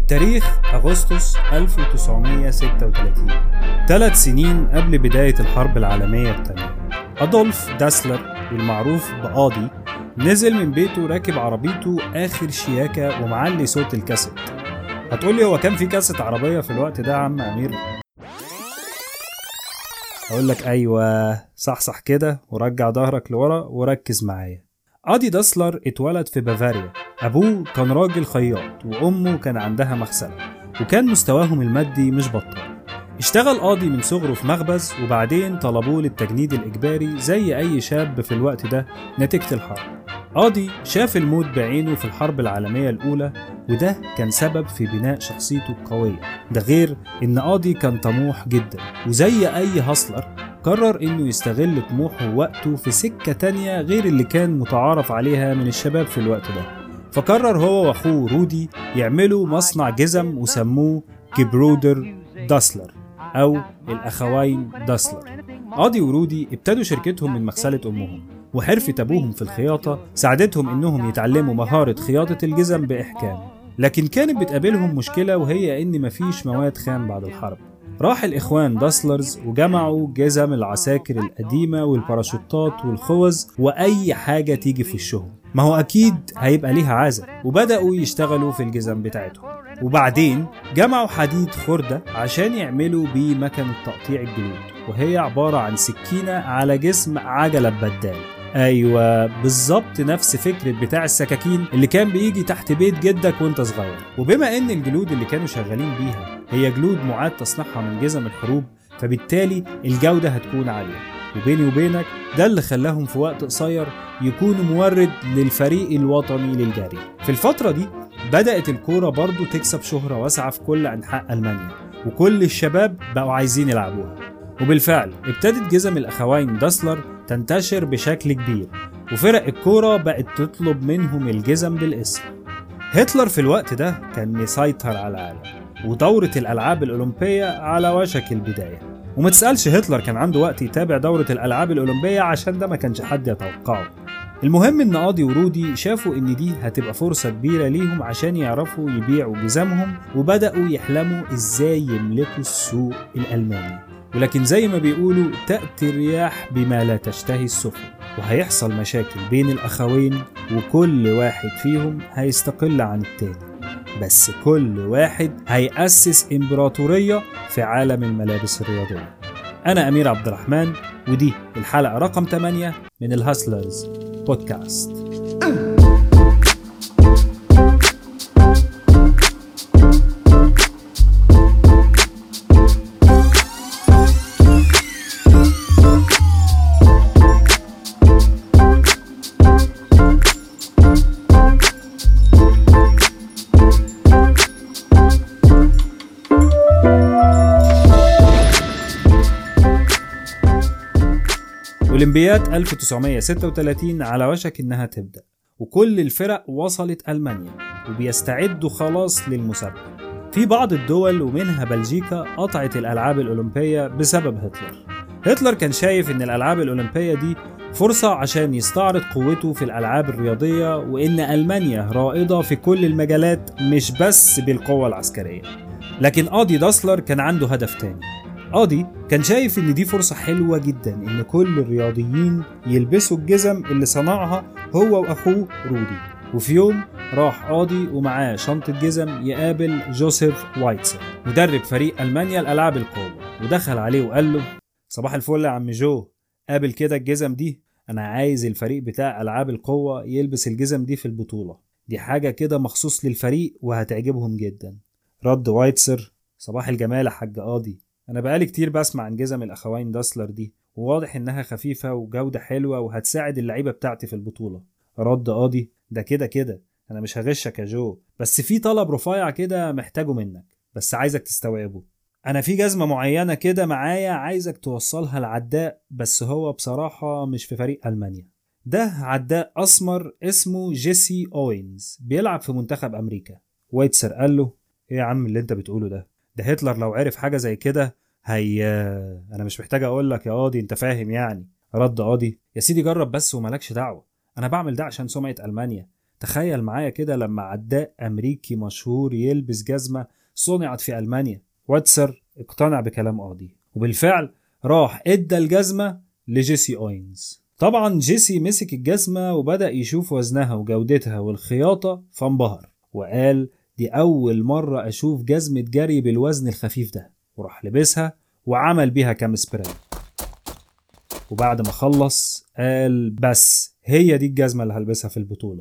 التاريخ أغسطس 1936 ثلاث سنين قبل بداية الحرب العالمية الثانية أدولف داسلر والمعروف بقاضي نزل من بيته راكب عربيته آخر شياكة ومعلي صوت الكاسيت هتقولي هو كان في كاسيت عربية في الوقت ده يا عم أمير أقول لك أيوة صحصح كده ورجع ظهرك لورا وركز معايا قاضي داسلر اتولد في بافاريا أبوه كان راجل خياط وأمه كان عندها مغسلة وكان مستواهم المادي مش بطال اشتغل قاضي من صغره في مخبز وبعدين طلبوه للتجنيد الإجباري زي أي شاب في الوقت ده نتيجة الحرب قاضي شاف الموت بعينه في الحرب العالمية الأولى وده كان سبب في بناء شخصيته القوية ده غير إن قاضي كان طموح جدا وزي أي هاسلر قرر إنه يستغل طموحه ووقته في سكة تانية غير اللي كان متعارف عليها من الشباب في الوقت ده فقرر هو وأخوه رودي يعملوا مصنع جزم وسموه كبرودر داسلر أو الأخوين داسلر قاضي ورودي ابتدوا شركتهم من مغسلة أمهم وحرفة أبوهم في الخياطة ساعدتهم إنهم يتعلموا مهارة خياطة الجزم بإحكام لكن كانت بتقابلهم مشكلة وهي إن مفيش مواد خام بعد الحرب راح الإخوان داسلرز وجمعوا جزم العساكر القديمة والباراشوتات والخوذ وأي حاجة تيجي في وشهم ما هو أكيد هيبقى ليها عازة وبدأوا يشتغلوا في الجزم بتاعتهم وبعدين جمعوا حديد خردة عشان يعملوا بيه مكنة تقطيع الجلود وهي عبارة عن سكينة على جسم عجلة بدال ايوه بالظبط نفس فكره بتاع السكاكين اللي كان بيجي تحت بيت جدك وانت صغير وبما ان الجلود اللي كانوا شغالين بيها هي جلود معاد تصنيعها من جزم الحروب فبالتالي الجوده هتكون عاليه وبيني وبينك ده اللي خلاهم في وقت قصير يكونوا مورد للفريق الوطني للجري في الفتره دي بدات الكوره برضو تكسب شهره واسعه في كل انحاء المانيا وكل الشباب بقوا عايزين يلعبوها وبالفعل ابتدت جزم الاخوين داسلر تنتشر بشكل كبير وفرق الكورة بقت تطلب منهم الجزم بالاسم هتلر في الوقت ده كان مسيطر على العالم ودورة الألعاب الأولمبية على وشك البداية وما تسألش هتلر كان عنده وقت يتابع دورة الألعاب الأولمبية عشان ده ما كانش حد يتوقعه المهم ان قاضي ورودي شافوا ان دي هتبقى فرصة كبيرة ليهم عشان يعرفوا يبيعوا جزمهم وبدأوا يحلموا ازاي يملكوا السوق الألماني ولكن زي ما بيقولوا تأتي الرياح بما لا تشتهي السفن وهيحصل مشاكل بين الأخوين وكل واحد فيهم هيستقل عن التاني بس كل واحد هيأسس إمبراطورية في عالم الملابس الرياضية أنا أمير عبد الرحمن ودي الحلقة رقم 8 من الهاسلرز بودكاست أولمبياد 1936 على وشك إنها تبدأ وكل الفرق وصلت ألمانيا وبيستعدوا خلاص للمسابقة في بعض الدول ومنها بلجيكا قطعت الألعاب الأولمبية بسبب هتلر هتلر كان شايف إن الألعاب الأولمبية دي فرصة عشان يستعرض قوته في الألعاب الرياضية وإن ألمانيا رائدة في كل المجالات مش بس بالقوة العسكرية لكن قاضي داسلر كان عنده هدف تاني قاضي كان شايف ان دي فرصة حلوة جدا ان كل الرياضيين يلبسوا الجزم اللي صنعها هو واخوه رودي وفي يوم راح قاضي ومعاه شنطة جزم يقابل جوزيف وايتسر مدرب فريق ألمانيا لألعاب القوة ودخل عليه وقال له صباح الفل يا عم جو قابل كده الجزم دي أنا عايز الفريق بتاع ألعاب القوة يلبس الجزم دي في البطولة دي حاجة كده مخصوص للفريق وهتعجبهم جدا رد وايتسر صباح الجمال يا حاج قاضي أنا بقالي كتير بسمع عن جزم الأخوين داسلر دي وواضح إنها خفيفة وجودة حلوة وهتساعد اللعيبة بتاعتي في البطولة رد قاضي ده كده كده أنا مش هغشك يا جو بس في طلب رفيع كده محتاجه منك بس عايزك تستوعبه أنا في جزمة معينة كده معايا عايزك توصلها لعداء بس هو بصراحة مش في فريق ألمانيا ده عداء أسمر اسمه جيسي أوينز بيلعب في منتخب أمريكا وايتسر قال له إيه يا عم اللي أنت بتقوله ده ده هتلر لو عرف حاجة زي كده هي أنا مش محتاج أقول لك يا قاضي أنت فاهم يعني رد قاضي يا سيدي جرب بس وملكش دعوة أنا بعمل ده عشان سمعة ألمانيا تخيل معايا كده لما عداء أمريكي مشهور يلبس جزمة صنعت في ألمانيا واتسر اقتنع بكلام قاضي وبالفعل راح ادى الجزمة لجيسي أوينز طبعا جيسي مسك الجزمة وبدأ يشوف وزنها وجودتها والخياطة فانبهر وقال دي أول مرة أشوف جزمة جري بالوزن الخفيف ده وراح لبسها وعمل بيها كام سبراي وبعد ما خلص قال بس هي دي الجزمة اللي هلبسها في البطولة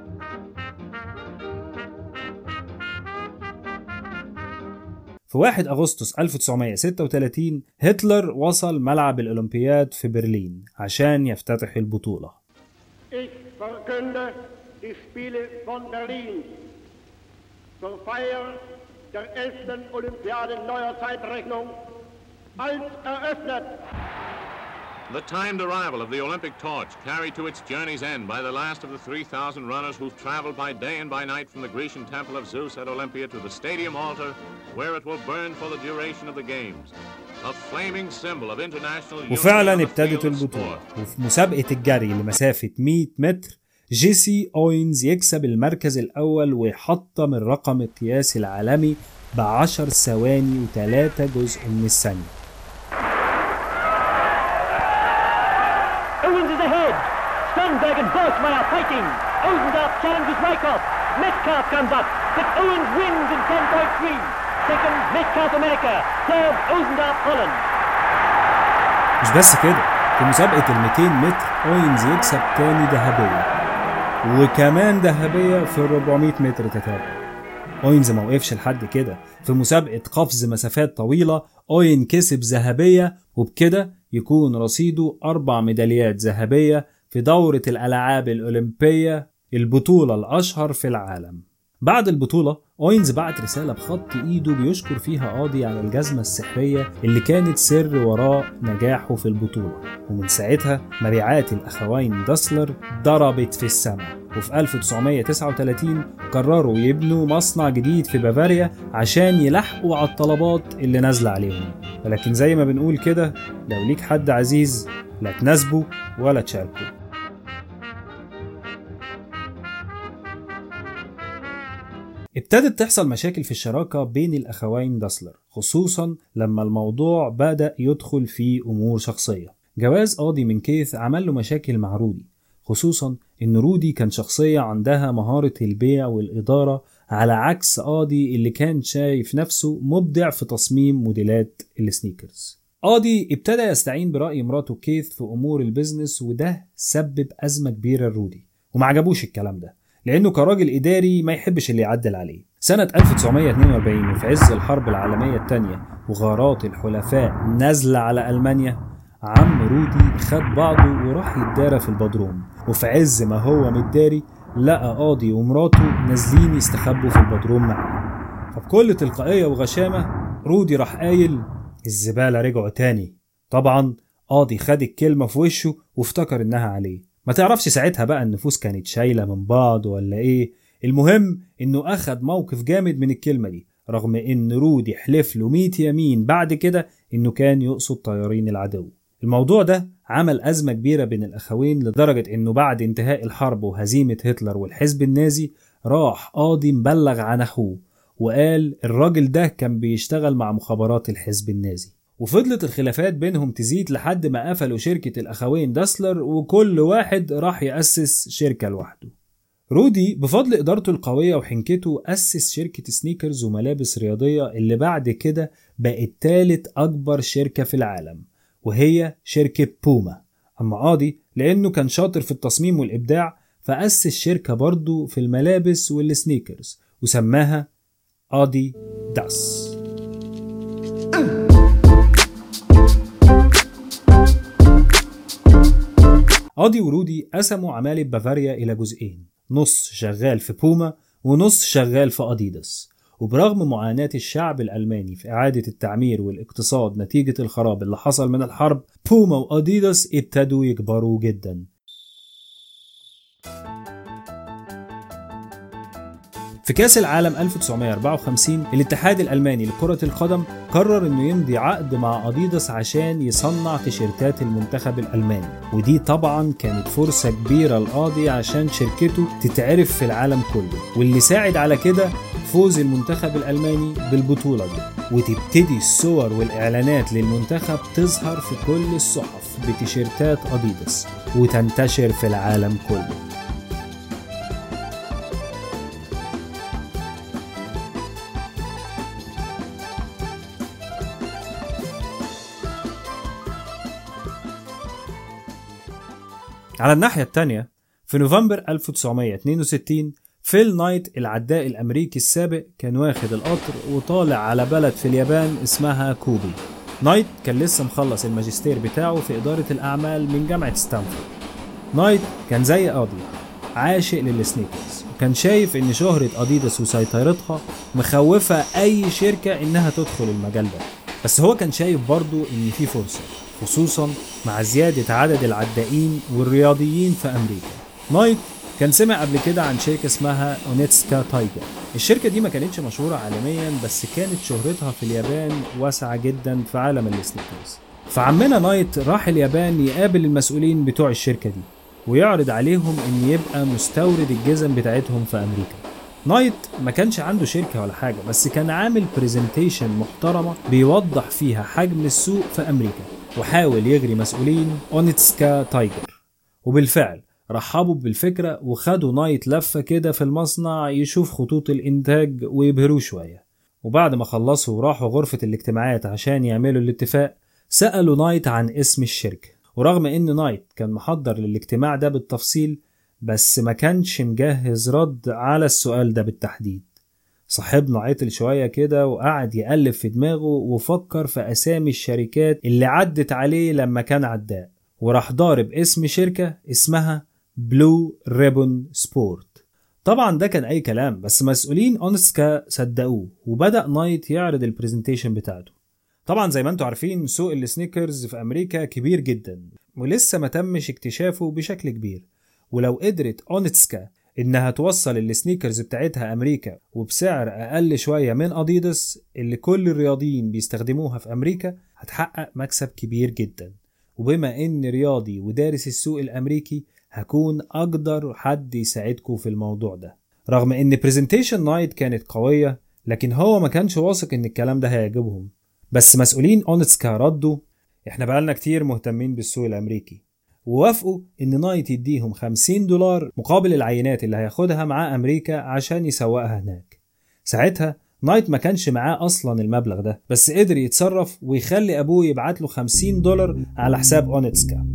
في 1 أغسطس 1936 هتلر وصل ملعب الأولمبياد في برلين عشان يفتتح البطولة Ich verkünde die Spiele von Berlin zur Feier der 11. Olympiade neuer Zeitrechnung als eröffnet. The timed arrival of the Olympic torch, carried to its journey's end by the last of the 3,000 runners who've traveled by day and by night from the Grecian temple of Zeus at Olympia to the stadium altar, where it will burn for the duration of the games. A flaming symbol of international unity وفعلا on the ابتدت field of البطولة sport. وفي مسابقة الجري لمسافة 100 متر جيسي أوينز يكسب المركز الأول ويحطم الرقم القياسي العالمي بعشر ثواني وثلاثة جزء من الثانية Owens is ahead. Stunberg and Borchmeyer fighting. Osendorf challenges Rykoff. Metcalf comes up, but Owens wins in 10.3. Second, Metcalf America. Third, Osendorf Holland. مش بس كده في مسابقة ال 200 متر أوينز يكسب تاني ذهبية وكمان ذهبية في ال 400 متر تتابع أوينز ما وقفش لحد كده في مسابقة قفز مسافات طويلة أوين كسب ذهبية وبكده يكون رصيده أربع ميداليات ذهبية في دورة الألعاب الأولمبية البطولة الأشهر في العالم بعد البطولة أوينز بعت رسالة بخط إيده بيشكر فيها قاضي على الجزمة السحرية اللي كانت سر وراء نجاحه في البطولة ومن ساعتها مبيعات الأخوين داسلر ضربت في السماء وفي 1939 قرروا يبنوا مصنع جديد في بافاريا عشان يلحقوا على الطلبات اللي نازلة عليهم ولكن زي ما بنقول كده لو ليك حد عزيز لا تناسبه ولا تشاركه ابتدت تحصل مشاكل في الشراكة بين الأخوين داسلر خصوصا لما الموضوع بدأ يدخل في أمور شخصية جواز قاضي من كيث عمل له مشاكل مع رودي خصوصا إن رودي كان شخصية عندها مهارة البيع والإدارة على عكس قاضي اللي كان شايف نفسه مبدع في تصميم موديلات السنيكرز قاضي ابتدى يستعين برأي مراته كيث في أمور البيزنس وده سبب أزمة كبيرة لرودي وما عجبوش الكلام ده لأنه كراجل إداري ما يحبش اللي يعدل عليه سنة 1942 وفي عز الحرب العالمية الثانية وغارات الحلفاء نازلة على ألمانيا عم رودي خد بعضه وراح يتدارى في البدروم وفي عز ما هو متداري لقى قاضي ومراته نازلين يستخبوا في البدروم معاه فبكل تلقائية وغشامة رودي راح قايل الزبالة رجعوا تاني طبعا قاضي خد الكلمة في وشه وافتكر إنها عليه ما تعرفش ساعتها بقى النفوس كانت شايلة من بعض ولا إيه المهم إنه أخد موقف جامد من الكلمة دي رغم إن رودي حلف له 100 يمين بعد كده إنه كان يقصد طيارين العدو الموضوع ده عمل أزمة كبيرة بين الأخوين لدرجة إنه بعد انتهاء الحرب وهزيمة هتلر والحزب النازي راح قاضي مبلغ عن أخوه وقال الراجل ده كان بيشتغل مع مخابرات الحزب النازي وفضلت الخلافات بينهم تزيد لحد ما قفلوا شركة الأخوين داسلر وكل واحد راح يأسس شركة لوحده رودي بفضل إدارته القوية وحنكته أسس شركة سنيكرز وملابس رياضية اللي بعد كده بقت تالت أكبر شركة في العالم وهي شركة بوما أما قاضي لأنه كان شاطر في التصميم والإبداع فأسس شركة برضه في الملابس والسنيكرز وسماها قاضي داس قاضي ورودي قسموا عمالة بافاريا إلى جزئين نص شغال في بوما ونص شغال في أديداس وبرغم معاناة الشعب الألماني في إعادة التعمير والاقتصاد نتيجة الخراب اللي حصل من الحرب بوما وأديداس ابتدوا يكبروا جدا في كأس العالم 1954 الاتحاد الألماني لكرة القدم قرر إنه يمضي عقد مع أديداس عشان يصنع تيشيرتات المنتخب الألماني ودي طبعا كانت فرصة كبيرة لقاضي عشان شركته تتعرف في العالم كله واللي ساعد على كده فوز المنتخب الألماني بالبطولة دي وتبتدي الصور والإعلانات للمنتخب تظهر في كل الصحف بتيشيرتات أديداس وتنتشر في العالم كله على الناحية التانية في نوفمبر 1962 فيل نايت العداء الأمريكي السابق كان واخد القطر وطالع على بلد في اليابان اسمها كوبي نايت كان لسه مخلص الماجستير بتاعه في إدارة الأعمال من جامعة ستانفورد نايت كان زي قاضي عاشق للسنيكرز وكان شايف ان شهرة اديداس وسيطرتها مخوفة اي شركة انها تدخل المجال ده بس هو كان شايف برضو ان في فرصة خصوصا مع زيادة عدد العدائين والرياضيين في امريكا نايت كان سمع قبل كده عن شركة اسمها اونيتسكا تايجر الشركة دي ما كانتش مشهورة عالميا بس كانت شهرتها في اليابان واسعة جدا في عالم السنيكرز فعمنا نايت راح اليابان يقابل المسؤولين بتوع الشركة دي ويعرض عليهم ان يبقى مستورد الجزم بتاعتهم في امريكا نايت ما كانش عنده شركة ولا حاجة بس كان عامل برزنتيشن محترمة بيوضح فيها حجم السوق في أمريكا وحاول يغري مسؤولين اونيتسكا تايجر وبالفعل رحبوا بالفكرة وخدوا نايت لفة كده في المصنع يشوف خطوط الإنتاج ويبهروه شوية وبعد ما خلصوا وراحوا غرفة الاجتماعات عشان يعملوا الاتفاق سألوا نايت عن اسم الشركة ورغم ان نايت كان محضر للاجتماع ده بالتفصيل بس ما كانش مجهز رد على السؤال ده بالتحديد صاحبنا عطل شوية كده وقعد يقلب في دماغه وفكر في أسامي الشركات اللي عدت عليه لما كان عداء وراح ضارب اسم شركة اسمها بلو ريبون سبورت طبعا ده كان أي كلام بس مسؤولين أونسكا صدقوه وبدأ نايت يعرض البرزنتيشن بتاعته طبعا زي ما انتم عارفين سوق السنيكرز في امريكا كبير جدا ولسه ما تمش اكتشافه بشكل كبير ولو قدرت اونتسكا انها توصل السنيكرز بتاعتها امريكا وبسعر اقل شويه من اديداس اللي كل الرياضيين بيستخدموها في امريكا هتحقق مكسب كبير جدا وبما ان رياضي ودارس السوق الامريكي هكون اقدر حد يساعدكم في الموضوع ده رغم ان برزنتيشن نايت كانت قويه لكن هو ما كانش واثق ان الكلام ده هيعجبهم بس مسؤولين اونتسكا ردوا احنا بقالنا كتير مهتمين بالسوق الامريكي ووافقوا ان نايت يديهم 50 دولار مقابل العينات اللي هياخدها معاه امريكا عشان يسوقها هناك ساعتها نايت ما كانش معاه اصلا المبلغ ده بس قدر يتصرف ويخلي ابوه يبعت له 50 دولار على حساب اونتسكا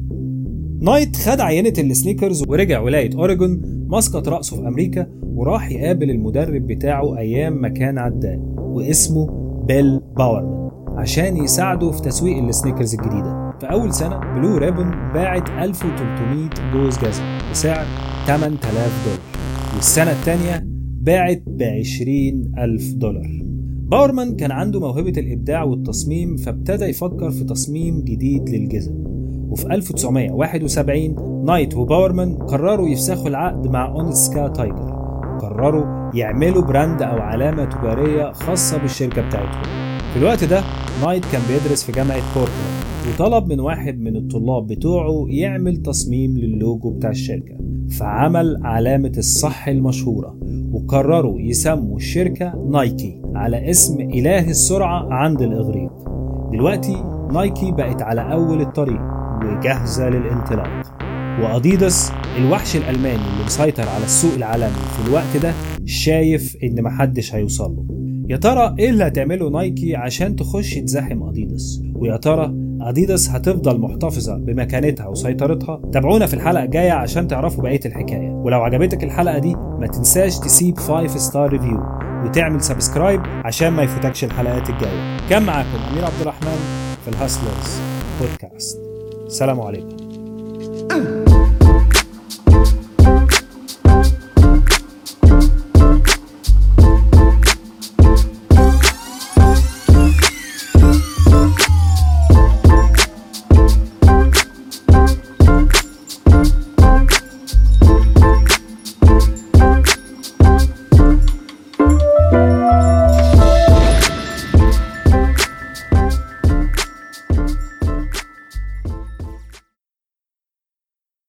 نايت خد عينة السنيكرز ورجع ولاية أوريجون مسقط رأسه في أمريكا وراح يقابل المدرب بتاعه أيام ما كان عداء واسمه بيل باورمان عشان يساعده في تسويق السنيكرز الجديدة في أول سنة بلو ريبون باعت 1300 جوز جزم بسعر 8000 دولار والسنة التانية باعت ب 20000 دولار باورمان كان عنده موهبة الإبداع والتصميم فابتدى يفكر في تصميم جديد للجزم وفي 1971 نايت وباورمان قرروا يفسخوا العقد مع اونسكا تايجر قرروا يعملوا براند أو علامة تجارية خاصة بالشركة بتاعتهم في الوقت ده نايت كان بيدرس في جامعة بورتلاند وطلب من واحد من الطلاب بتوعه يعمل تصميم للوجو بتاع الشركة فعمل علامة الصح المشهورة وقرروا يسموا الشركة نايكي على اسم إله السرعة عند الإغريق دلوقتي نايكي بقت على أول الطريق وجاهزة للانطلاق وأديداس الوحش الألماني اللي مسيطر على السوق العالمي في الوقت ده شايف إن محدش هيوصل له يا ترى ايه اللي هتعمله نايكي عشان تخش تزاحم اديداس ويا ترى اديداس هتفضل محتفظه بمكانتها وسيطرتها تابعونا في الحلقه الجايه عشان تعرفوا بقيه الحكايه ولو عجبتك الحلقه دي ما تنساش تسيب 5 ستار ريفيو وتعمل سبسكرايب عشان ما يفوتكش الحلقات الجايه كان معاكم امير عبد الرحمن في الهاسلرز بودكاست سلام عليكم